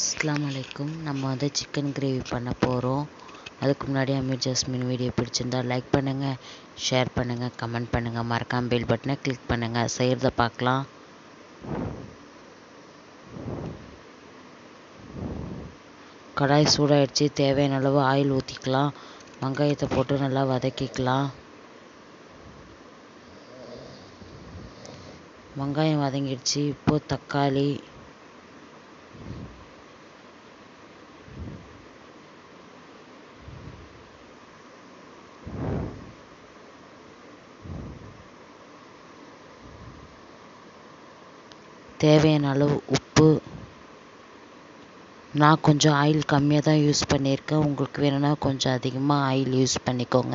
அஸ்ஸலாமு அலைக்கும் நம்ம வந்து சிக்கன் கிரேவி பண்ண போகிறோம் அதுக்கு முன்னாடி அமீர் ஜாஸ்மின் வீடியோ பிடிச்சிருந்தா லைக் பண்ணுங்கள் ஷேர் பண்ணுங்கள் கமெண்ட் பண்ணுங்கள் மறக்காம பெல் பட்டனை கிளிக் பண்ணுங்கள் செய்கிறத பார்க்கலாம் கடாய் சூடாயிடுச்சு தேவையான அளவு ஆயில் ஊற்றிக்கலாம் வெங்காயத்தை போட்டு நல்லா வதக்கிக்கலாம் வெங்காயம் வதங்கிடுச்சு இப்போது தக்காளி தேவையான அளவு உப்பு நான் கொஞ்சம் ஆயில் கம்மியாக தான் யூஸ் பண்ணியிருக்கேன் உங்களுக்கு வேணும்னா கொஞ்சம் அதிகமாக ஆயில் யூஸ் பண்ணிக்கோங்க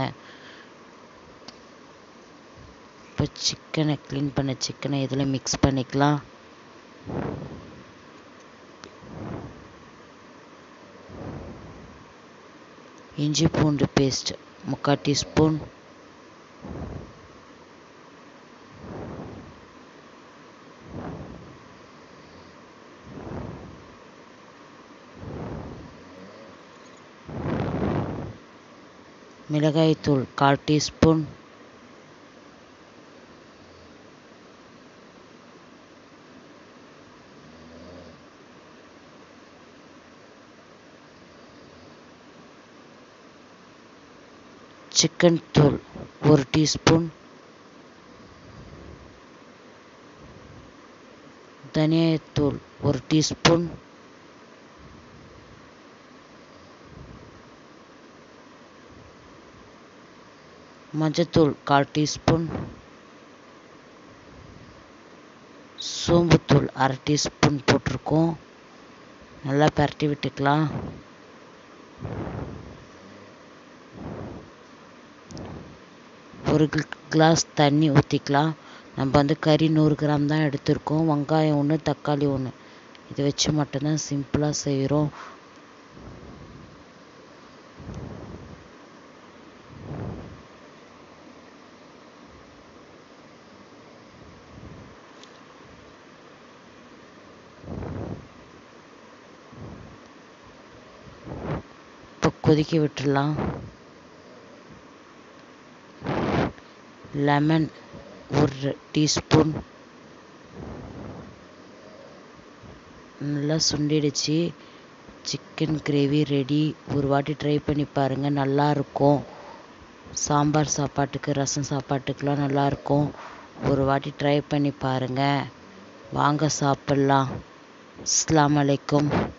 இப்போ சிக்கனை க்ளீன் பண்ண சிக்கனை இதில் மிக்ஸ் பண்ணிக்கலாம் இஞ்சி பூண்டு பேஸ்ட் முக்கால் டீஸ்பூன் மிளகாய்த்தூள் கால் டீஸ்பூன் சிக்கன் தூள் ஒரு டீஸ்பூன் தனியாத்தூள் ஒரு டீஸ்பூன் மஞ்சத்தூள் கால் டீஸ்பூன் சோம்புத்தூள் அரை டீஸ்பூன் போட்டிருக்கோம் நல்லா பரட்டி விட்டுக்கலாம் ஒரு கிளாஸ் தண்ணி ஊற்றிக்கலாம் நம்ம வந்து கறி நூறு கிராம் தான் எடுத்திருக்கோம் வெங்காயம் ஒன்று தக்காளி ஒன்று இதை வச்சு மட்டும்தான் சிம்பிளாக செய்கிறோம் இப்போ கொதிக்க விட்டுடலாம் லெமன் ஒரு டீஸ்பூன் நல்லா சுண்டிடுச்சு சிக்கன் கிரேவி ரெடி ஒரு வாட்டி ட்ரை பண்ணி பாருங்கள் நல்லாயிருக்கும் சாம்பார் சாப்பாட்டுக்கு ரசம் சாப்பாட்டுக்கெலாம் நல்லாயிருக்கும் ஒரு வாட்டி ட்ரை பண்ணி பாருங்கள் வாங்க சாப்பிட்லாம் அஸ்லாம் அலைக்கும்